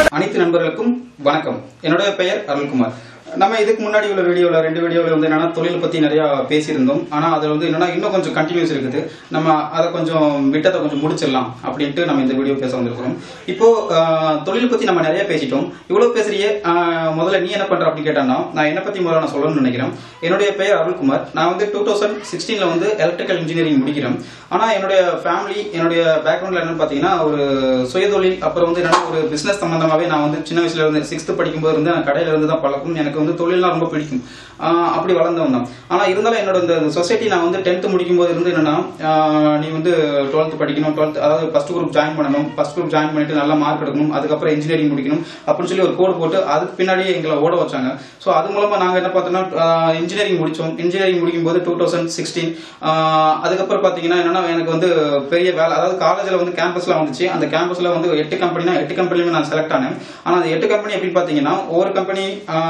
அனைத்து நண்பர்களுக்கும் வணக்கம் என்னுடைய பெயர் அருள்குமார் நம்ம இதுக்கு முன்னாடி உள்ள வீடியோவில் ரெண்டு வீடியோவில் வந்து என்னன்னா தொழில் பற்றி நிறையா பேசியிருந்தோம் ஆனால் அதில் வந்து என்னன்னா இன்னும் கொஞ்சம் கண்டினியூஸ் இருக்குது நம்ம அதை கொஞ்சம் விட்டதை கொஞ்சம் முடிச்சிடலாம் அப்படின்ட்டு நம்ம இந்த வீடியோ பேச வந்திருக்கிறோம் இப்போ ஆஹ், தொழில் பற்றி நம்ம நிறைய பேசிட்டோம் இவ்வளோ பேசுறியே ஆஹ், முதல்ல நீ என்ன பண்ற அப்படின்னு கேட்டான்னா நான் என்ன பற்றி முதல்ல நான் சொல்லணும்னு நினைக்கிறேன் என்னுடைய பெயர் அருள்குமார் நான் வந்து டூ தௌசண்ட் சிக்ஸ்டீனில் வந்து எலக்ட்ரிக்கல் இன்ஜினியரிங் முடிக்கிறேன் ஆனால் என்னுடைய ஃபேமிலி என்னுடைய பேக்ரவுண்டில் என்னன்னு பார்த்தீங்கன்னா ஒரு சுயதொழில் அப்புறம் வந்து என்னன்னா ஒரு பிசினஸ் சம்பந்தமாகவே நான் வந்து சின்ன வயசுல இருந்து சிக்ஸ்த்து படிக்கும்போது இருந்து நான் கடையில இருந்து தான் பழக்கம் எனக்கு வந்து தொழில்லாம் ரொம்ப பிடிக்கும் ஆஹ் அப்படி வளர்ந்தவன் தான் ஆனால் இருந்தாலும் என்னோட இந்த சொசைட்டி நான் வந்து டென்த்து முடிக்கும்போது இருந்து என்னன்னா ஆஹ் நீ வந்து டுவெல்த் படிக்கணும் டுவெல்த் அதாவது ஃபர்ஸ்ட் குரூப் ஜாயின் பண்ணணும் ஃபர்ஸ்ட் குரூப் ஜாயின் பண்ணிட்டு நல்லா மார்க் எடுக்கணும் அதுக்கப்புறம் இன்ஜினியரிங் முடிக்கணும் அப்படின்னு சொல்லி ஒரு கோடு போட்டு அதுக்கு பின்னாடியே எங்களை ஓட வச்சாங்க ஸோ அது மூலமா நாங்கள் என்ன பார்த்தோம்னா இன்ஜினியரிங் முடிச்சோம் இன்ஜினியரிங் முடிக்கும்போது டூ தௌசண்ட் சிக்ஸ்டீன் அதுக்கப்புறம் பார்த்தீங்கன்னா என்னன்னா எனக்கு வந்து பெரிய வேலை அதாவது காலேஜில் வந்து கேம்பஸ்ல வந்துச்சு அந்த கேம்பஸ்ல வந்து எட்டு கம்பெனினா எட்டு கம்பெனிலுமே நான் செலக்ட் ஆனேன் ஆனால் அந்த எட்டு கம்பெனி எப்படி பார்த்தீங்கன்னா ஒரு கம்பெனி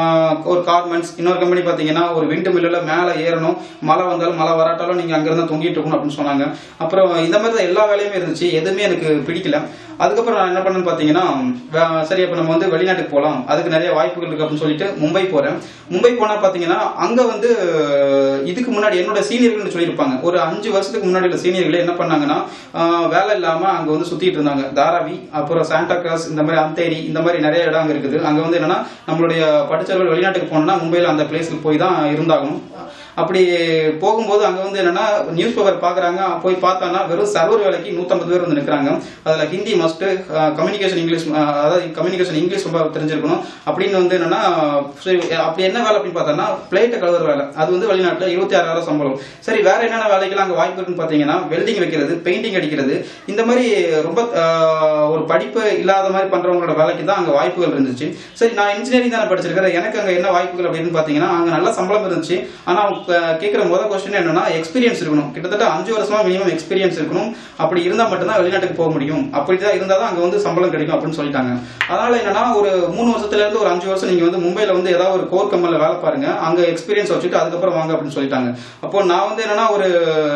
ஒரு கார்மெண்ட்ஸ் இன்னொரு கம்பெனி பார்த்தீங்கன்னா ஒரு விண்டு மில்லில் மேலே ஏறணும் மழை வந்தாலும் மழை வராட்டாலும் நீங்கள் அங்கிருந்து தொங்கிட்டு இருக்கணும் அப்படின்னு சொன்னாங்க அப்புறம் இந்த மாதிரி தான் எல்லா வேலையுமே இருந்துச்சு எதுவுமே எனக்கு பிடிக்கல அதுக்கப்புறம் நான் என்ன பண்ணேன்னு பார்த்தீங்கன்னா வே- சரி அப்போ நம்ம வந்து வெளிநாட்டுக்கு போகலாம் அதுக்கு நிறைய வாய்ப்புகள் இருக்கு அப்படின்னு சொல்லிட்டு மும்பை போறேன் மும்பை போனா பார்த்தீங்கன்னா அங்க வந்து இதுக்கு முன்னாடி என்னோட சீனியர்கள்னு சொல்லியிருப்பாங்க ஒரு அஞ்சு வருஷத்துக்கு முன்னாடி உள்ள சீனியர்கள் என்ன பண்ணாங்கன்னா ஆஹ், வேலை இல்லாம அங்க வந்து சுத்திட்டு இருந்தாங்க தாராவி அப்புறம் சாண்டா கிராஸ் இந்த மாதிரி அந்தேரி இந்த மாதிரி நிறைய இடம் அங்க இருக்குது அங்க வந்து என்னன்னா நம்மளுடைய படிச்சவர்கள் வெளிநாட்டுக்கு போனோம்னா மும்பையில் அந்த பிளேஸ்க்கு போய் தான் இருந்தாகணும் அப்படி போகும்போது அங்க வந்து என்னன்னா நியூஸ் பேப்பர் பாக்குறாங்க போய் பார்த்தானா வெறும் சர்வர் வேலைக்கு 150 பேர் வந்து நிற்கிறாங்க அதுல ஹிந்தி மஸ்ட் கம்யூனிகேஷன் இங்கிலீஷ் அஹ், அதாவது கம்யூனிகேஷன் இங்கிலீஷ் ரொம்ப தெரிஞ்சிருக்கணும் அப்படின்னு வந்து என்னன்னா சரி, அப்படி என்ன வேலை அப்படின்னு பார்த்தோம்னா பிளேட்டை கழுவுற வேலை அது வந்து வெளிநாட்டுல இருபத்தி ஆறாயிரம் சம்பளம் சரி வேற என்னென்ன வேலைக்கெல்லாம் அங்க வாய்ப்பு இருக்குன்னு பாத்தீங்கன்னா வெல்டிங் வைக்கிறது பெயிண்டிங் அடிக்கிறது இந்த மாதிரி ரொம்ப அஹ், ஒரு படிப்பு இல்லாத மாதிரி பண்றவங்களோட வேலைக்கு தான் அங்க வாய்ப்புகள் இருந்துச்சு சரி நான் இன்ஜினியரிங் தானே படிச்சிருக்கிறேன் எனக்கு அங்க என்ன வாய்ப்புகள் அப்படின்னு பாத்தீங்கன்னா அங்க நல்ல சம்பளம் இருந்துச்சு ஆனா அவங்க கேட்கிற முதல் கொஸ்டின் என்னன்னா எக்ஸ்பீரியன்ஸ் இருக்கணும் கிட்டத்தட்ட அஞ்சு வருஷமா மினிமம் எக்ஸ்பீரியன்ஸ் இருக்கணும் அப்படி இருந்தா மட்டும்தான் வெளிநாட்டுக்கு போக முடியும் அப்படிதான் இருந்தா தான் அங்க வந்து சம்பளம் கிடைக்கும் அப்படின்னு சொல்லிட்டாங்க அதனால என்னன்னா ஒரு மூணு வருஷத்துல இருந்து ஒரு அஞ்சு வருஷம் நீங்க வந்து மும்பைல வந்து ஏதாவது ஒரு கோர் கம்பெனில வேலை பாருங்க அங்க எக்ஸ்பீரியன்ஸ் வச்சுட்டு அதுக்கப்புறம் வாங்க அப்படின்னு சொல்லிட்டாங்க அப்போ நான் வந்து என்னன்னா ஒரு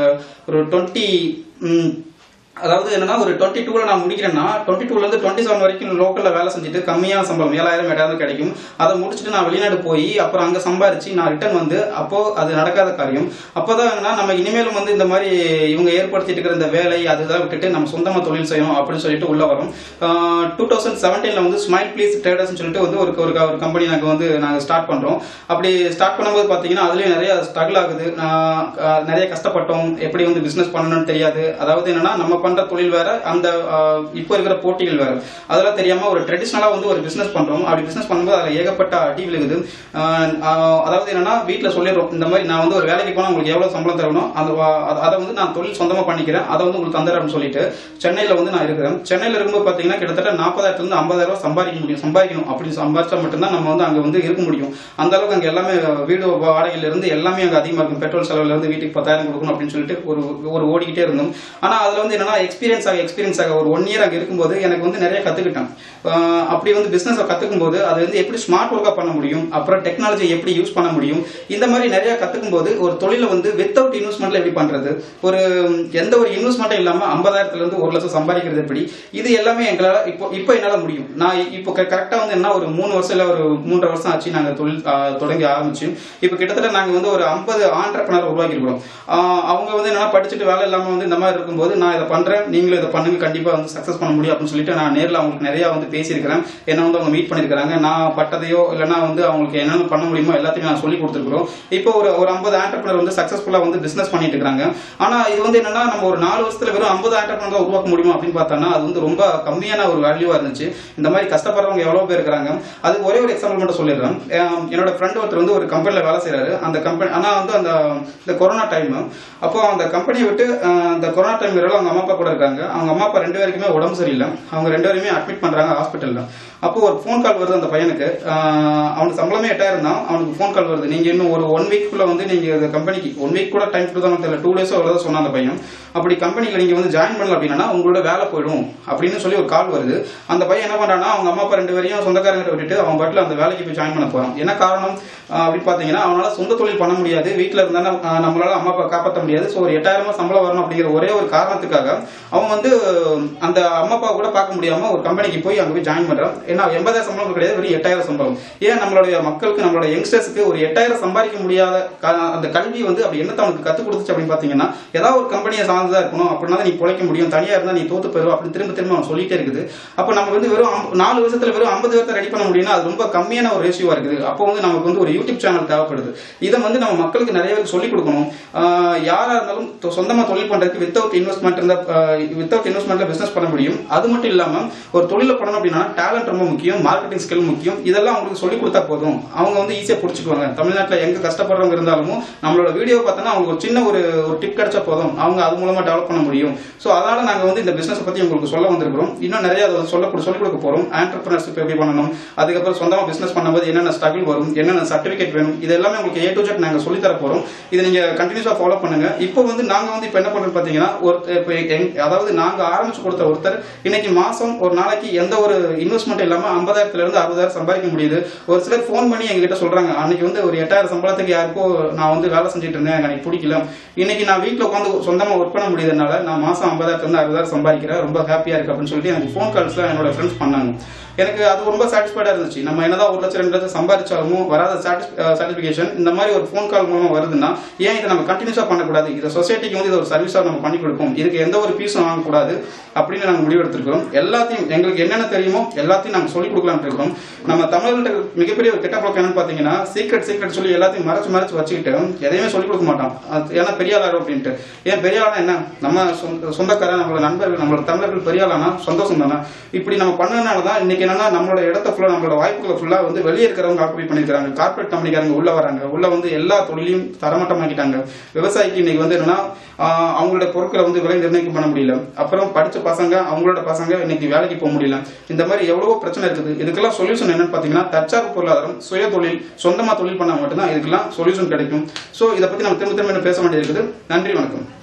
ஒரு டுவெண்ட்டி அதாவது என்னன்னா ஒரு டுவெண்ட்டி டூல நான் முடிக்கிறேன்னா டுவெண்ட்டி டூல இருந்து டுவெண்ட்டி செவன் வரைக்கும் லோக்கல்ல வேலை செஞ்சுட்டு கம்மியான சம்பளம் ஏழாயிரம் எட்டாயிரம் கிடைக்கும் அதை முடிச்சுட்டு நான் வெளிநாடு போய் அப்புறம் அங்க சம்பாரிச்சு நான் ரிட்டர்ன் வந்து அப்போ அது நடக்காத காரியம் அப்போதான் என்னன்னா நம்ம இனிமேலும் வந்து இந்த மாதிரி இவங்க ஏற்படுத்திட்டு இருக்கிற இந்த வேலை அதுதான் விட்டுட்டு நம்ம சொந்தமா தொழில் செய்யணும் அப்படின்னு சொல்லிட்டு உள்ள வரோம் டூ தௌசண்ட் செவன்டீன்ல வந்து ஸ்மைல் ப்ளீஸ் ட்ரேடர்ஸ் சொல்லிட்டு வந்து ஒரு ஒரு ஒரு கம்பெனி நாங்கள் வந்து நாங்கள் ஸ்டார்ட் பண்றோம் அப்படி ஸ்டார்ட் பண்ணும்போது பார்த்தீங்கன்னா அதுலயும் நிறைய ஸ்ட்ரகிள் ஆகுது நான், அஹ், நிறைய கஷ்டப்பட்டோம் எப்படி வந்து பிசினஸ் பண்ணணும்னு தெரியாது அதாவது என்னன்னா நம்ம பண்ற தொழில் வேற அந்த அஹ், இப்போ இருக்கிற போட்டிகள் வேற அதெல்லாம் தெரியாம ஒரு ட்ரெடிஷ்னலா வந்து ஒரு பிசினஸ் பண்றோம் அப்படி பிசினஸ் பண்ணும்போது அதுல ஏகப்பட்ட அடி விழுகுது அஹ், அஹ், அதாவது என்னன்னா வீட்டுல சொல்லிடுறோம் இந்த மாதிரி நான் வந்து ஒரு வேலைக்கு போனா உங்களுக்கு எவ்வளவு சம்பளம் தரணும் அந்த வா- அத- அதை வந்து நான் தொழில் சொந்தமா பண்ணிக்கிறேன் அதை வந்து உங்களுக்கு தந்துடுறேன்னு சொல்லிட்டு சென்னையில வந்து நான் இருக்கிறேன் சென்னையில இருக்கும்போது பாத்தீங்கன்னா கிட்டத்தட்ட நாற்பதாயிரத்துல இருந்து ஐம்பதாயிரம் ரூபாய் சம்பாதிக்க முடியும் சம்பாதிக்கணும் அப்படி சம்பாதிச்சா மட்டும்தான் நம்ம வந்து அங்க வந்து இருக்க முடியும் அந்த அளவுக்கு அங்க எல்லாமே வீடு வாடகையில இருந்து எல்லாமே அங்க அதிகமா இருக்கும் பெட்ரோல் செலவுல இருந்து வீட்டுக்கு பத்தாயிரம் கொடுக்கணும் அப்படின்னு சொல்லிட்டு ஒரு ஒரு ஓடிக்கிட்டே இருந்தோம் ஆனா அதுல வந்து என்னன்னா எக்ஸ்பீரியன்ஸ் ஆக எக்ஸ்பீரியன்ஸ் ஆக ஒரு ஒன் இயர் அங்க இருக்கும்போது எனக்கு வந்து நிறைய கத்துக்கிட்டேன் ஆஹ் அப்படி வந்து பிசினஸ் கத்துக்கும் போது அது வந்து எப்படி ஸ்மார்ட் ஒர்க்கா பண்ண முடியும் அப்புறம் டெக்னாலஜி எப்படி யூஸ் பண்ண முடியும் இந்த மாதிரி நிறைய கத்துக்கும் போது ஒரு தொழிலை வந்து வித்தவுட் இன்வெஸ்ட்மெண்ட்ல எப்படி பண்றது ஒரு எந்த ஒரு இன்வெஸ்ட்மெண்ட்டும் இல்லாம ஐம்பதாயிரத்துல இருந்து ஒரு லட்சம் சம்பாதிக்கிறது எப்படி இது எல்லாமே எங்களால இப்போ இப்போ என்னால முடியும் நான் இப்போ கரெக்டா வந்து என்ன ஒரு மூணு வருஷம் இல்ல ஒரு மூன்றரை வருஷம் ஆச்சு நாங்க தொழில் ஆஹ், தொடங்கி ஆரம்பிச்சு இப்போ கிட்டத்தட்ட நாங்க வந்து ஒரு ஐம்பது ஆண்டர்பனர் உருவாக்கி இருக்கிறோம் அவங்க வந்து என்னன்னா படிச்சுட்டு வேலை இல்லாம வந்து இந்த மாதிரி இருக்கும்போது நான் இதை பண்றேன் நீங்களும் இதை பண்ணுங்க கண்டிப்பா வந்து சக்சஸ் பண்ண முடியும் அப்படின்னு சொல்லிட்டு நான் நேர்ல அவங்களுக்கு நிறைய வந்து பேசியிருக்கிறேன் என்ன வந்து அவங்க மீட் பண்ணிருக்காங்க நான் பட்டதையோ இல்லைன்னா வந்து அவங்களுக்கு என்னென்ன பண்ண முடியுமோ எல்லாத்தையுமே நான் சொல்லி கொடுத்துருக்கோம் இப்போ ஒரு ஒரு ஐம்பது ஆண்டர்பனர் வந்து சக்சஸ்ஃபுல்லா வந்து பிசினஸ் பண்ணிட்டு இருக்காங்க ஆனா இது வந்து என்னன்னா நம்ம ஒரு நாலு வருஷத்துல வெறும் ஐம்பது ஆண்டர்பனர் தான் உருவாக்க முடியுமா அப்படின்னு பார்த்தோம்னா அது வந்து ரொம்ப கம்மியான ஒரு வேல்யூவா இருந்துச்சு இந்த மாதிரி கஷ்டப்படுறவங்க எவ்வளவு பேர் இருக்கிறாங்க அது ஒரே ஒரு எக்ஸாம்பிள் மட்டும் சொல்லிடுறேன் அஹ் என்னோட ஃப்ரெண்ட் ஒருத்தர் வந்து ஒரு கம்பெனில வேலை செய்யறாரு அந்த கம்பெனி ஆனா வந்து அந்த இந்த கொரோனா டைம் அப்போ அந்த கம்பெனியை விட்டு அஹ், அந்த கொரோனா டைம் அவங்க அம்மா அப்பா கூட இருக்காங்க அவங்க அம்மா அப்பா ரெண்டு பேருக்குமே உடம்பு சரியில்லை அவங்க ரெண்டு பேருமே அட்மிட் பண்றாங்க ஹாஸ்பிட்டல்ல அப்போ ஒரு ஃபோன் கால் வருது அந்த பையனுக்கு ஆஹ் அவனுக்கு சம்பளமே எட்டாயிரம் தான் அவனுக்கு ஃபோன் கால் வருது நீங்க இன்னும் ஒரு ஒன் வீக்குள்ள வந்து நீங்க இந்த கம்பெனிக்கு ஒன் வீக் கூட டைம் கொடுத்தாங்க தெரியல டூ டேஸோ அவ்வளோதான் சொன்னான் அந்த பையன் அப்படி கம்பெனில நீங்க வந்து ஜாயின் பண்ணல அப்படின்னா உங்களோட வேலை போயிடும் அப்படின்னு சொல்லி ஒரு கால் வருது அந்த பையன் என்ன பண்றான்னா அவங்க அம்மா அப்பா ரெண்டு பேரையும் சொந்தக்காரங்கிட்ட விட்டுட்டு அவன் பாட்டில் அந்த வேலைக்கு போய் ஜாயின் பண்ண போறான் என்ன காரணம் ஆஹ் அப்படின்னு பாத்தீங்கன்னா அவனால சொந்த தொழில் பண்ண முடியாது வீட்டுல இருந்தா நம்மளால அம்மா அப்பா காப்பாற்ற முடியாது ஸோ ஒரு எட்டாயிரமா சம்பளம் வரணும் அப்படிங்கிற ஒரே ஒரு காரணத்துக்காக அவன் வந்து அந்த அம்மா அப்பா கூட பார்க்க முடியாம ஒரு கம்பெனிக்கு போய் அங்க போய் ஜாயின் பண்றான் ஏன்னா எண்பதாயிரம் சம்பளம் கிடையாது வெறும் எட்டாயிரம் சம்பளம் ஏன் நம்மளுடைய மக்களுக்கு நம்மளோட யங்ஸ்டர்ஸ்க்கு ஒரு எட்டாயிரம் சம்பாதிக்க முடியாத க- அந்த கல்வி வந்து அப்படி என்னத்தை அவனுக்கு கத்துக் கொடுத்துச்சு அப்படின்னு பாத்தீங்கன்னா ஏதாவது ஒரு கம்பெனியை சார்ந்ததா இருக்கணும் அப்படின்னா தான் நீ பிழைக்க முடியும் தனியா இருந்தா நீ தோத்து போயிருவ அப்படி திரும்ப திரும்ப அவன் சொல்லிட்டே இருக்குது அப்ப நம்ம வந்து வெறும் ஐம்ப- நாலு வருஷத்துல வெறும் ஐம்பது பேர்த்த ரெடி பண்ண முடியும்னா அது ரொம்ப கம்மியான ஒரு ரேஷியோவா இருக்குது அப்போ வந்து நமக்கு வந்து ஒரு யூடியூப் சேனல் தேவைப்படுது இதை வந்து நம்ம மக்களுக்கு நிறைய பேருக்கு சொல்லிக் கொடுக்கணும் ஆஹ் யாரா இருந்தாலும் தொ- சொந்தமா தொழில் பண்றதுக்கு வித்தவுட் இன்வெஸ்ட்மெண்ட் இருந்தா வித்தவுட் இன்வெஸ்ட்மெண்ட்ல பிசினஸ் பண்ண முடியும் அது மட்டும் இல்லாம ஒரு தொழில பண்ணணும் அப்படின்னா டேலண்ட் ரொம்ப முக்கியம் மார்க்கெட்டிங் ஸ்கில் முக்கியம் இதெல்லாம் அவங்களுக்கு சொல்லி கொடுத்தா போதும் அவங்க வந்து ஈஸியா புடிச்சுக்குவாங்க தமிழ்நாட்டுல எங்க கஷ்டப்படுறவங்க இருந்தாலும் நம்மளோட வீடியோ பார்த்தோன்னா அவங்களுக்கு ஒரு சின்ன ஒரு ஒரு டிப் கிடைச்சா போதும் அவங்க அது மூலமா டெவலப் பண்ண முடியும் சோ அதனால நாங்க வந்து இந்த பிசினஸ் பத்தி உங்களுக்கு சொல்ல வந்திருக்கிறோம் இன்னும் நிறைய அதை சொல்ல சொல்லிக் கொடுக்க போறோம் ஆண்டர்பிரினர்ஷிப் எப்படி பண்ணணும் அதுக்கப்புறம் சொந்தமா பிசினஸ் பண்ணும்போது என்னென்ன ஸ்ட்ரகிள் வரும் என்னென்ன சர்டிபிகேட் வேணும் இது எல்லாமே உங்களுக்கு ஏ டு ஜெட் நாங்க சொல்லி தர போறோம் இதை நீங்க கண்டினியூஸா ஃபாலோ பண்ணுங்க இப்போ வந்து நாங்க வந்து இப்போ என்ன பண்றோம் பாத்தீங்கன்னா ஒரு இப்போ எங்க- அதாவது நாங்க ஆரம்பிச்சு கொடுத்த ஒருத்தர் இன்னைக்கு மாசம் ஒரு நாளைக்கு எந்த ஒரு இன்வெஸ்ட்மெண்ட் இல்லாம ஐம்பதாயிரத்துல இருந்து அறுபதாயிரம் சம்பாதிக்க முடியுது ஒரு சிலர் ஃபோன் பண்ணி எங்ககிட்ட சொல்றாங்க அன்னைக்கு வந்து ஒரு எட்டாயிரம் சம்பளத்துக்கு யாருக்கோ நான் வந்து வேலை செஞ்சுட்டு இருந்தேன் எனக்கு அன்னைக்கு பிடிக்கல இன்னைக்கு நான் வீட்ல உட்காந்து சொந்தமா ஒர்க் பண்ண முடியுதுனால நான் மாசம் ஐம்பதாயிரத்துல இருந்து அறுபதாயிரம் சம்பாதிக்கிறேன் ரொம்ப ஹாப்பியா இருக்கு அப்படின்னு சொல்லிட்டு எனக்கு ஃபோன் கால்ஸ்ல என்னோட ஃப்ரெண்ட்ஸ் பண்ணாங்க எனக்கு அது ரொம்ப சாட்டிஸ்ஃபைடா இருந்துச்சு நம்ம என்னதான் ஒரு லட்சம் ரெண்டு லட்சம் சம்பாதிச்சாலும் வராத சாட்டிஸ்பிகேஷன் இந்த மாதிரி ஒரு ஃபோன் கால் மூலமா வருதுன்னா ஏன் இதை நம்ம கண்டினியூஸா பண்ணக்கூடாது இதை சொசைட்டிக்கு வந்து இது ஒரு சர்வீஸா நம்ம பண்ணி கொடுப்போம் இதுக்கு எந்த ஒரு பீஸும் வாங்கக்கூடாது அப்படின்னு நாங்க முடிவு எடுத்திருக்கிறோம் எல்லாத்தையும் எங்களுக்கு என்னென்ன தெரியுமோ எல்லாத்தையும் நாங்க சொல்லிக் கொடுக்கலாம்னு இருக்கோம் நம்ம தமிழ்கிட்ட மிகப்பெரிய ஒரு கெட்ட பழக்கம் என்னன்னு பாத்தீங்கன்னா சீக்ரெட் சீக்ரெட் சொல்லி எல்லாத்தையும் மறைச்சு மறைச்சு வச்சுக்கிட்டு எதையுமே சொல்லிக் கொடுக்க மாட்டோம் அது ஏன்னா பெரிய ஆளாரு அப்படின்ட்டு ஏன் பெரிய ஆளா என்ன நம்ம சொந்த- சொந்தக்காரன் நம்மளோட நண்பர்கள் நம்மளோட தமிழர்கள் பெரிய ஆளானா சந்தோஷம் தானே இப்படி நம்ம பண்ணதுனால தான் இன்னைக்கு என்னன்னா நம்மளோட இடத்த ஃபுல்லா நம்மளோட வாய்ப்புகளை ஃபுல்லா வந்து வெளியே இருக்கிறவங்க ஆக்குபை பண்ணிருக்காங்க கார்பரேட் கம்பெனிக்காரங்க உள்ள வராங்க உள்ள வந்து எல்லா தொழிலையும் தரமட்டமாக்கிட்டாங்க விவசாயிக்கு இன்னைக்கு வந்து என்னன்னா ஆஹ், அவங்களோட பொருட்களை வந்து விலை நிர்ணயிக்க பண்ண முடியல அப்புறம் படிச்ச பசங்க அவங்களோட பசங்க இன்னைக்கு வேலைக்கு போக முடியல இந்த மாதிரி எவ்வளவோ பிரச்சனை இருக்குது இதுக்கெல்லாம் சொல்யூஷன் என்னன்னு பாத்தீங்கன்னா தற்சார்பு பொருளாதாரம் சுய தொழில் சொந்தமா தொழில் பண்ணா மட்டும்தான் இதுக்கெல்லாம் சொல்யூஷன் கிடைக்கும் சோ இதை பத்தி நம்ம திரும்ப திரும்ப இன்னும் பேச வேண்டியிருக்குது நன்றி வணக்கம்